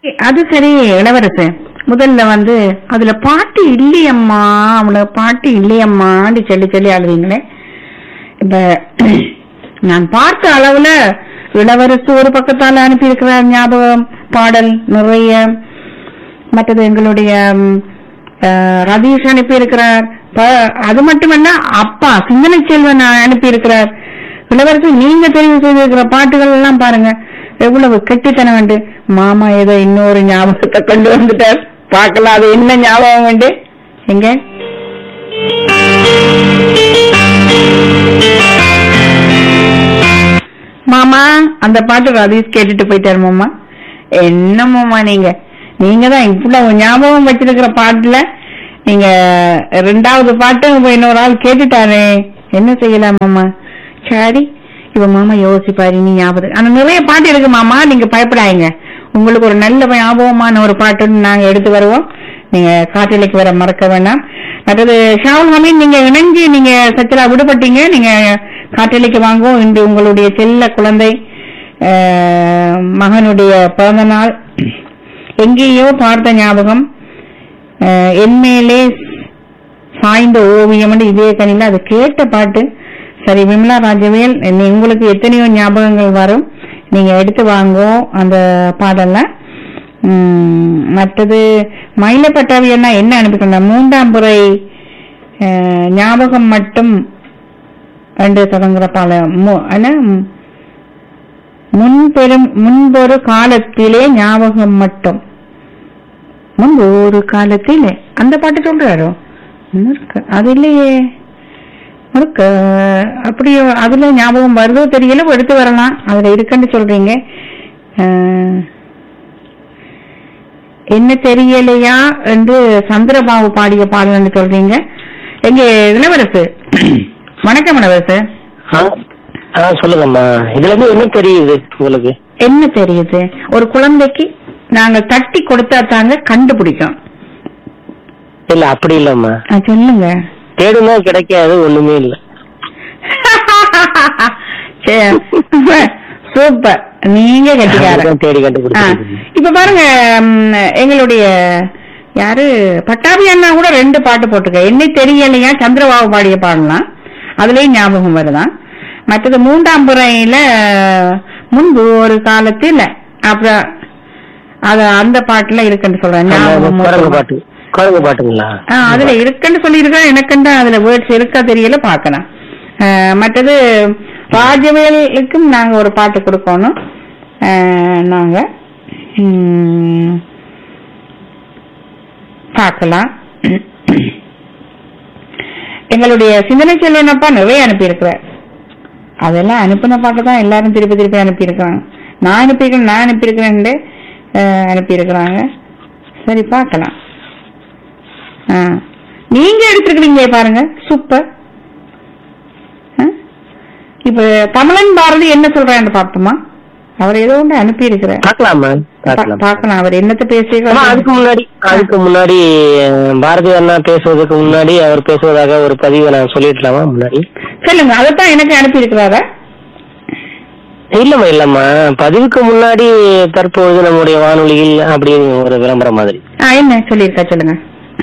அது சரி இளவரசு முதல்ல வந்து அதுல பாட்டு இல்லையம்மா அவள பாட்டு இல்லையம்மான்னு சொல்லி சொல்லி அழுவீங்களே இப்ப நான் பார்த்த அளவுல இளவரசு ஒரு பக்கத்தால அனுப்பி இருக்கிறார் ஞாபகம் பாடல் நிறைய மற்றது எங்களுடைய ம், அஹ், ரதீஷ் அனுப்பி இருக்கிறார் அது மட்டுமல்ல அப்பா சிந்தனை செல்வன் அனுப்பி இருக்கிறார் இளவரசி நீங்க தெரிவு செய்திருக்கிற பாட்டுகள் எல்லாம் பாருங்க எவ்வளவு கெட்டித்தனம் வேண்டு மாமா ஏதோ இன்னொரு ஞாபகத்தை கொண்டு வந்துட்டார் பார்க்கலாம் அது என்ன ஞாபகம் வேண்டு எங்க மாமா அந்த பாட்டு ரதீஷ் கேட்டுட்டு போயிட்டாரு மாமா என்ன மாமா நீங்க நீங்க தான் இவ்வளவு ஞாபகம் வச்சிருக்கிற பாட்டுல நீங்க ரெண்டாவது பாட்டு இப்ப இன்னொரு ஆள் கேட்டுட்டாரே என்ன செய்யலாம் மாமா சரி இப்ப மாமா யோசிப்பாரு நீ ஞாபகம் ஆனா நிறைய பாட்டு இருக்கு மாமா நீங்க பயப்படாதீங்க உங்களுக்கு ஒரு நல்ல ஞாபகமான ஒரு பாட்டுன்னு நாங்க எடுத்து வருவோம் நீங்க காற்றலைக்கு வர மறக்க வேண்டாம் மற்றது ஷாவுல் ஹமீன் நீங்க இணைஞ்சு நீங்க சச்சலா விடுபட்டீங்க நீங்க காற்றலைக்கு வாங்குவோம் இன்று உங்களுடைய செல்ல குழந்தை அஹ், மகனுடைய பிறந்த நாள் எங்கேயோ பார்த்த ஞாபகம் அஹ், என்மேலே சாய்ந்த ஓவியம் இதே கணில அது கேட்ட பாட்டு சரி விமலா ராஜவேல் நீ- உங்களுக்கு எத்தனையோ ஞாபகங்கள் வரும் நீங்க எடுத்து வாங்கோ அந்த பாடல்ல உம், மற்றது மயிலப்பட்டாவி அண்ணா என்ன அனுப்பிக்கொண்ட மூன்றாம் முறை அஹ், ஞாபகம் மட்டும் என்று தொடங்குற பால மு- என்ன? முன்பெரும் முன்பொரு காலத்திலே ஞாபகம் மட்டும் முன்பு ஒரு காலத்திலே அந்த பாட்டு சொல்றாரோ முறுக்க அது இல்லையே முறுக்க அப்படியோ அதுல ஞாபகம் வருதோ தெரியல எடுத்து வரலாம் அதுல இருக்குன்னு சொல்றீங்க அஹ், என்ன தெரியலையா என்று சந்திரபாபு பாடிய பாடல்னு சொல்றீங்க எங்க இளவரசு வணக்கம் இளவரசு ஆ ஆ, சொல்லுங்கம்மா இதுல இருந்து என்ன தெரியுது உங்களுக்கு என்ன தெரியுது ஒரு குழந்தைக்கு நாங்க தட்டி கொடுத்தா தாங்க கண்டுபிடிக்கும் இல்ல அப்படி இல்லம்மா ஆ, சொல்லுங்க தேடுனா கிடைக்காது ஒண்ணுமே இல்ல சரி. சூப்பர் நீங்க கட்டிக்கார அதுதான் தேடி கண்டுபிடிச்சிருக்கீங்க. இப்ப பாருங்க ம், எங்களுடைய யாரு பட்டாபி அண்ணா கூட ரெண்டு பாட்டு போட்டிருக்க என்னை தெரியலையா சந்திரபாபு பாடிய பாடலாம் அதுலயும் ஞாபகம் வருதான் மற்றது மூன்றாம் புறையில முன்பு ஒரு காலத்தில் அப்புறம் அத அந்த பாட்டுல இருக்குன்னு சொல்றேன் ஆமா, ஞாபகம் குரங்கு மொத்தமா. பாட்டு குரங்கு பாட்டுங்களா ஆ, அதுல இருக்குன்னு சொல்லியிருக்கேன் எனக்குண்டா அதுல வேர்ட்ஸ் இருக்கா தெரியல பாக்கலாம் மற்றது ராஜவேலுக்கும் நாங்க ஒரு பாட்டு கொடுக்கணும் ஆ, நாங்க ம், பார்க்கலாம் எங்களுடைய சிந்தனை செல்வனப்பா நிறைய அனுப்பியிருக்கிறார் அதெல்லாம் அனுப்பின பாட்டு தான் எல்லாரும் திருப்பி திருப்பி அனுப்பியிருக்கிறாங்க நான் அனுப்பியிருக்கேன் நான் அனுப்பியிருக்கிறேன் அனுப்பியிருக்கிறாங்க சரி பார்க்கலாம் ஆ. நீங்க எடுத்திருக்கிறீங்க பாருங்க சூப்பர் ஆ? இப்ப தமிழன் பாரதி என்ன சொல்றான்னு பாப்போமா அவர் ஏதோ ஒன்று அனுப்பி இருக்கிறார் பாக்கலாமா பாக்கலாம் பார்க்கலாம் அவர் என்னத்த ஆமா, பேசுகிறார் அதுக்கு முன்னாடி அதுக்கு முன்னாடி அஹ், பாரதி அண்ணா பேசுவதற்கு முன்னாடி அவர் பேசுவதாக ஒரு பதிவை நான் சொல்லிடலாமா முன்னாடி சொல்லுங்க அதைத்தான் எனக்கு அனுப்பி இருக்கிறாரா இல்லம்மா இல்லம்மா பதிவுக்கு முன்னாடி தற்போது நம்முடைய வானொலியில் அப்படின்னு ஒரு விளம்பரம் மாதிரி ஆ என்ன சொல்லியிருக்கா சொல்லுங்க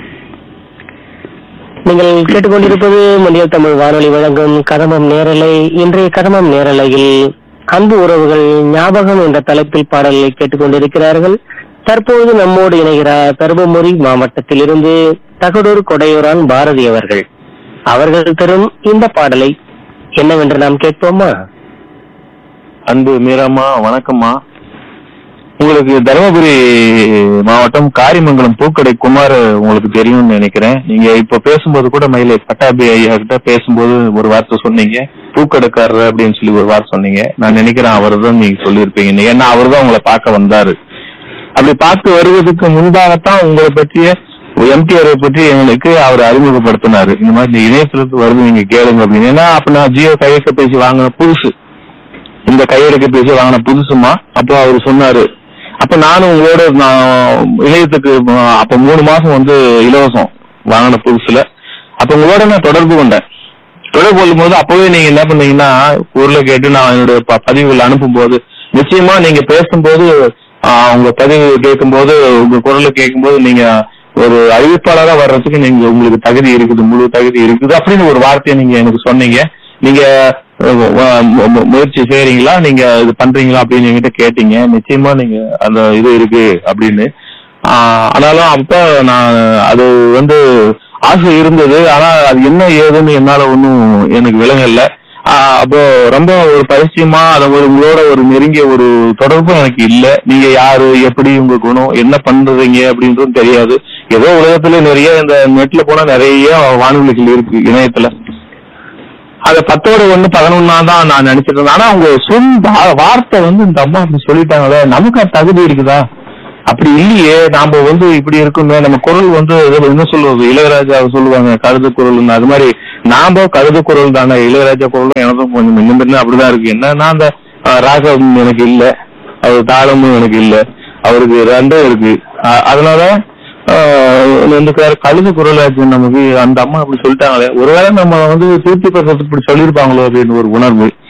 நீங்கள் கேட்டுக்கொண்டிருப்பது மொழியல் தமிழ் வானொலி வழங்கும் கதமம் நேரலை இன்றைய கதமம் நேரலையில் அன்பு உறவுகள் ஞாபகம் என்ற தலைப்பில் பாடல்களை கேட்டுக்கொண்டிருக்கிறார்கள் தற்போது நம்மோடு இணைகிறார் தருமபுரி மாவட்டத்திலிருந்து தகடூர் கொடையூரான் பாரதி அவர்கள் அவர்கள் தரும் இந்த பாடலை என்னவென்று நாம் கேட்போமா அன்பு மீராமா வணக்கம்மா உங்களுக்கு தருமபுரி மாவட்டம் காரிமங்கலம் பூக்கடை குமார் உங்களுக்கு தெரியும்னு நினைக்கிறேன் நீங்க இப்ப பேசும்போது கூட மயிலை பட்டாபி ஐயா கிட்ட பேசும்போது ஒரு வார்த்தை சொன்னீங்க பூக்கடைக்காரர் அப்படின்னு சொல்லி ஒரு வார்த்தை சொன்னீங்க நான் நினைக்கிறேன் அவர் தான் நீங்க சொல்லியிருப்பீங்க ஏன்னா அவர் தான் உங்களை பார்க்க வந்தாரு அப்படி பார்த்து வருவதற்கு முன்பாகத்தான் உங்களை பற்றிய எம்டிஆரை பற்றி எங்களுக்கு அவர் அறிமுகப்படுத்தினாரு இந்த மாதிரி இந்த இணையதளத்து வருது நீங்க கேளுங்க அப்படின்னு ஏன்னா அப்ப நான் ஜியோ கையெழுத்த பேசி வாங்கின புதுசு இந்த கையெழுக்க பேசி வாங்கின புதுசுமா அப்போ அவர் சொன்னாரு அப்ப நானும் உங்களோட நான் இணையத்துக்கு அஹ், அப்ப மூணு மாசம் வந்து இலவசம் வாங்கின புதுசுல அப்ப உங்களோட நான் தொடர்பு கொண்டேன் தொடர்பு கொள்ளும்போது அப்பவே நீங்க என்ன பண்ணீங்கன்னா ஊர்ல கேட்டு நான் என்னோட ப- பதிவுகள் அனுப்பும்போது நிச்சயமா நீங்க பேசும்போது ஆஹ் உங்க பதிவு கேட்கும்போது உங்க குரலை கேட்கும்போது நீங்க ஒரு அறிவிப்பாளரா வர்றதுக்கு நீங்க உங்களுக்கு தகுதி இருக்குது முழு தகுதி இருக்குது அப்படின்னு ஒரு வார்த்தையை நீங்க எனக்கு சொன்னீங்க நீங்க அஹ், வ- மு- மு- முயற்சி செய்யறீங்களா நீங்க இது பண்றீங்களா அப்படின்னு என்கிட்ட கேட்டீங்க நிச்சயமா நீங்க அந்த இது இருக்கு அப்படின்னு ஆஹ், ஆனாலும் அப்ப நான் அது வந்து ஆசை இருந்தது ஆனா அது என்ன ஏதுன்னு என்னால ஒன்றும் எனக்கு விளங்கல ஆஹ் அப்போ ரொம்ப ஒரு பரிச்சயமா அதை ஒரு உங்களோட ஒரு நெருங்கிய ஒரு தொடர்பும் எனக்கு இல்ல நீங்க யாரு எப்படி உங்க குணம் என்ன பண்றீங்க அப்படின்றதும் தெரியாது ஏதோ உலகத்துல நிறைய இந்த நெட்ல போனா நிறைய வானொலிகள் இருக்கு இணையத்துல அத பத்தோட ஒண்ணு பதினொன்னா தான் நான் நினைச்சிட்டு இருந்தேன் ஆனா அவங்க சொல் வா- வார்த்தை வந்து இந்த அம்மா அப்படி சொல்லிட்டாங்களே நமக்கு அது தகுதி இருக்குதா அப்படி இல்லையே நாம வந்து இப்படி இருக்குமே நம்ம குரல் வந்து ஏதோ என்ன சொல்லுவது இளையராஜா சொல்லுவாங்க கழுது குரல் அது மாதிரி நாம கழுது குரல் தானே இளையராஜா குரலும் எனக்கும் கொஞ்சம் முன்ன பின்ன அப்படிதான் இருக்கு என்னன்னா அந்த அஹ், ராகம் எனக்கு இல்ல அவர் தாளமும் எனக்கு இல்ல அவருக்கு ரெண்டும் இருக்கு அஹ், அதனால ஆஹ் இந்த க- கழுது குரல் ஆச்சு நமக்கு அந்த அம்மா அப்படி சொல்லிட்டாங்களே ஒருவேளை நம்ம வந்து திருப்தி பெறத்துக்கு இப்படி சொல்லியிருப்பாங்களோ அப்படின்னு ஒரு உணர்வு